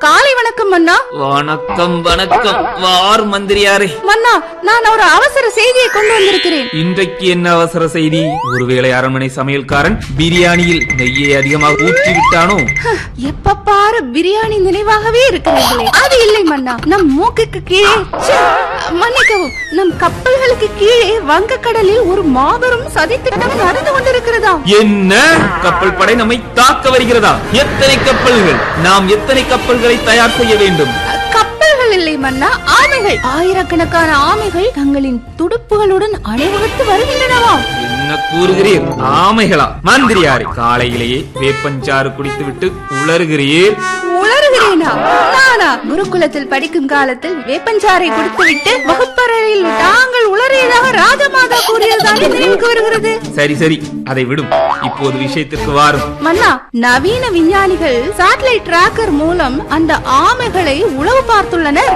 காலை வணக்கம் மன்னா வணக்கம் வணக்கம் வார் மந்திரியாரே மன்னா நான் ஒரு அவசர செய்தியை கொண்டு வந்திருக்கிறேன் இன்றைக்கு என்ன அவசர செய்தி ஒருவேளை அரண்மனை சமையல்காரன் பிரியாணியில் நெய்யை அதிகமாக ஊற்றி விட்டானோ எப்ப பாரு பிரியாணி நினைவாகவே இருக்கிறீர்களே அது இல்லை மன்னா நம் மூக்குக்கு கீழே ச்சே, மன்னிக்கவும் நம் கப்பல்களுக்கு கீழே வங்கக்கடலில் ஒரு மாபெரும் சதித்திட்டம் நடந்து கொண்டிருக்கிறதாம் என்ன கப்பல் படை நம்மை தாக்க வருகிறதா எத்தனை கப்பல்கள் நாம் எத்தனை கப்பல்களை தயார் செய்ய வேண்டும் கப்பல்கள் இல்லை மன்னா ஆமைகள் ஆயிரக்கணக்கான ஆமைகள் தங்களின் துடுப்புகளுடன் அணிவகுத்து வருகின்றனவாம் என்ன கூறுகிறீர் ஆமைகளா மந்திரியாரே காலையிலேயே வேப்பஞ்சாறு குடித்துவிட்டு உளறுகிறீர் உளறுகிறேனா நானா குருகுலத்தில் படிக்கும் காலத்தில் வேப்பஞ்சாறை குடித்துவிட்டு வகுப்பறையில் தாங்கள் உளறியதாக ராஜமாதா கூறியதுதானே நினைவுக்கு வருகிறது சரி சரி அதை விடும் இப்போது விஷயத்திற்கு வாரும் மன்னா நவீன விஞ்ஞானிகள் சேட்டலைட் டிராக்கர் மூலம் அந்த ஆமைகளை உளவு பார்த்துள்ளனர்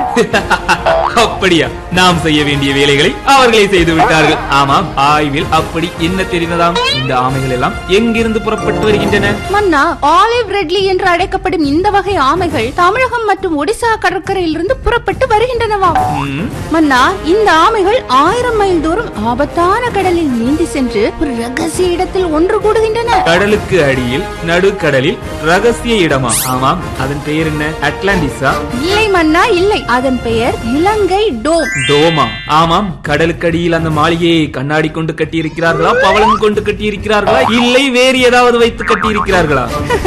அப்படியா நாம் செய்ய வேண்டிய வேலைகளை அவர்களே செய்து விட்டார்கள் ஆமாம் ஆய்வில் அப்படி என்ன தெரிந்ததாம் இந்த ஆமைகள் எல்லாம் எங்கிருந்து புறப்பட்டு வருகின்றன மன்னா ஆலிவ் ரெட்லி என்று அழைக்கப்படும் இந்த வகை ஆமைகள் தமிழகம் மற்றும் ஒடிசா கடற்கரையிலிருந்து புறப்பட்டு வருகின்றனவாம் ம், மன்னா இந்த ஆமைகள் ஆயிரம் மைல் தூரம் ஆபத்தான கடலில் நீந்தி சென்று ஒரு ரகசிய இடத்தில் ஒன்று கூடுகின்றன கடலுக்கு அடியில் நடுக்கடலில் ரகசிய இடமா ஆமாம் அதன் பெயர் என்ன அட்லாண்டிஸா இல்லை மன்னா இல்லை அதன் பெயர் இலங்கை டோம் டோமா ஆமாம் கடலுக்கு அடியில் அந்த மாளிகையை கண்ணாடி கொண்டு கட்டியிருக்கிறார்களா பவளம் கொண்டு கட்டியிருக்கிறார்களா இல்லை வேறு ஏதாவது வைத்து கட்டியிருக்கிறார்களா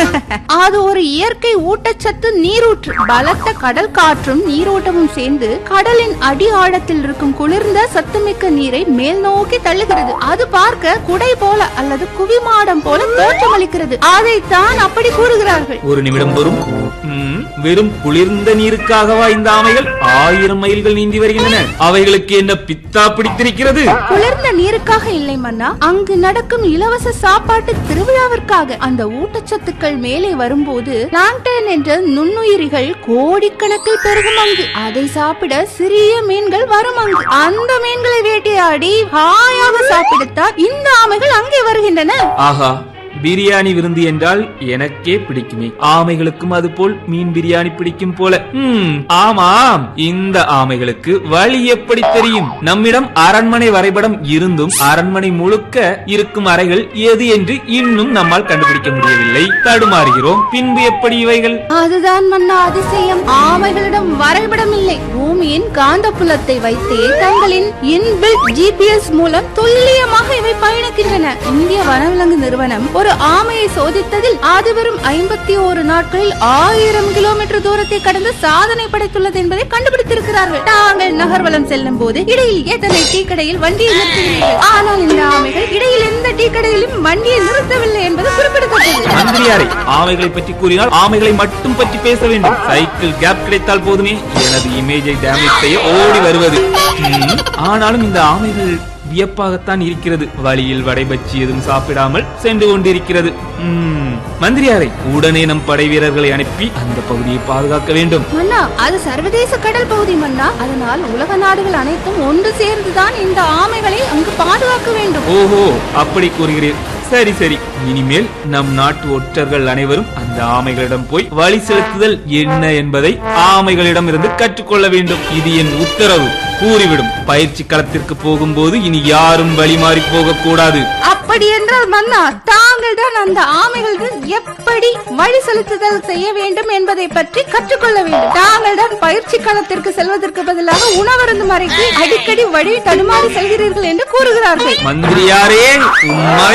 அது ஒரு இயற்கை ஊட்டச்சத்து நீரூற்று பலத்த கடல் காற்றும் நீரோட்டமும் சேர்ந்து கடலின் அடி ஆழத்தில் இருக்கும் குளிர்ந்த சத்துமிக்க நீரை மேல் நோக்கி தள்ளுகிறது அது பார்க்க குடை போல அல்லது குவிமாடம் போல தோற்றமளிக்கிறது அதைத்தான் அப்படி கூறுகிறார்கள் ஒரு நிமிடம் வரும் ம், வெறும் குளிர்ந்த நீருக்காகவா இந்த ஆமைகள் ஆயிரம் மைல்கள் நீந்தி வருகின்றன அவைகளுக்கு என்ன பித்தா பிடித்திருக்கிறது குளிர்ந்த நீருக்காக இல்லை மன்னா அங்கு நடக்கும் இலவச சாப்பாட்டு திருவிழாவிற்காக அந்த ஊட்டச்சத்துக்கள் மேலே வரும்போது பிளாங்டன் என்ற நுண்ணுயிரிகள் கோடிக்கணக்கில் பெருகும் அங்கு அதை சாப்பிட சிறிய மீன்கள் வரும் அங்கு அந்த மீன்களை வேட்டையாடி ஹாயாக சாப்பிடத்தான் இந்த ஆமைகள் அங்கே வருகின்றன ஆஹா பிரியாணி விருந்து என்றால் எனக்கே பிடிக்குமே ஆமைகளுக்கும் அது போல் மீன் பிரியாணி பிடிக்கும் போல ம் ஆமாம் இந்த ஆமைகளுக்கு வழி எப்படி தெரியும் நம்மிடம் அரண்மனை வரைபடம் இருந்தும் அரண்மனை முழுக்க இருக்கும் அறைகள் எது என்று இன்னும் நம்மால் கண்டுபிடிக்க முடியவில்லை தடுமாறுகிறோம் பின்பு எப்படி இவைகள் அதுதான் மன்னா அதிசயம் ஆமைகளிடம் வரைபடம் இல்லை பூமியின் காந்தப்புலத்தை வைத்தே தங்களின் இன்பில்ட் ஜிபிஎஸ் மூலம் துல்லியமாக இவை பயணிக்கின்றன இந்திய வனவிலங்கு நிறுவனம் ஒரு ஆமையை சோதித்ததில் அது வெறும் ஐம்பத்தி ஒரு நாட்களில் ஆயிரம் கிலோமீட்டர் தூரத்தை கடந்து சாதனை படைத்துள்ளது என்பதை கண்டுபிடித்திருக்கிறார்கள் தாங்கள் நகர்வலம் செல்லும் போது இடையில் எத்தனை டீ கடையில் வண்டியை நிறுத்துகிறீர்கள் ஆனால் இந்த ஆமைகள் இடையில் எந்த டீ கடையிலும் வண்டியை நிறுத்தவில்லை என்பது குறிப்பிடத்தக்கது மந்திரியாரை ஆமைகளை பற்றி கூறினால் ஆமைகளை மட்டும் பற்றி பேச வேண்டும் சைக்கிள் கேப் கிடைத்தால் போதுமே எனது இமேஜை டேமேஜ் செய்ய ஓடி வருவது ம், ஆனாலும் இந்த ஆமைகள் வியப்பாகத்தான் இருக்கிறது வழியில் வடைபச்சி எதுவும் சாப்பிடாமல் சென்று கொண்டிருக்கிறது ம், மந்திரியாரை உடனே நம் படை வீரர்களை அனுப்பி அந்த பகுதியை பாதுகாக்க வேண்டும் மன்னா அது சர்வதேச கடல் பகுதி மன்னா அதனால் உலக நாடுகள் அனைத்தும் ஒன்று சேர்ந்துதான் இந்த ஆமைகளை அங்கு பாதுகாக்க வேண்டும் ஓஹோ அப்படி கூறுகிறீர் சரி சரி இனிமேல் நம் நாட்டு ஒற்றர்கள் அனைவரும் அந்த ஆமைகளிடம் போய் வழி செலுத்துதல் என்ன என்பதை ஆமைகளிடம் இருந்து கற்றுக்கொள்ள வேண்டும் இது என் உத்தரவு கூறிவிடும் பயிற்சி களத்திற்கு போகும்போது இனி யாரும் வழி மாறி போக கூடாது அப்படி என்றால் மன்னா தாங்கள் தான் அந்த ஆமைகளுடன் எப்படி வழி செலுத்துதல் செய்ய வேண்டும் என்பதை பற்றி கற்றுக்கொள்ள வேண்டும் தாங்கள் தான் பயிற்சி களத்திற்கு செல்வதற்கு பதிலாக உணவருந்தும் அறைக்கு அடிக்கடி வழி தடுமாறி செல்கிறீர்கள் என்று கூறுகிறார்கள் மந்திரியாரே உண்மை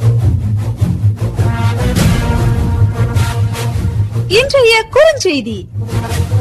இன்றைய குறுஞ்செய்தி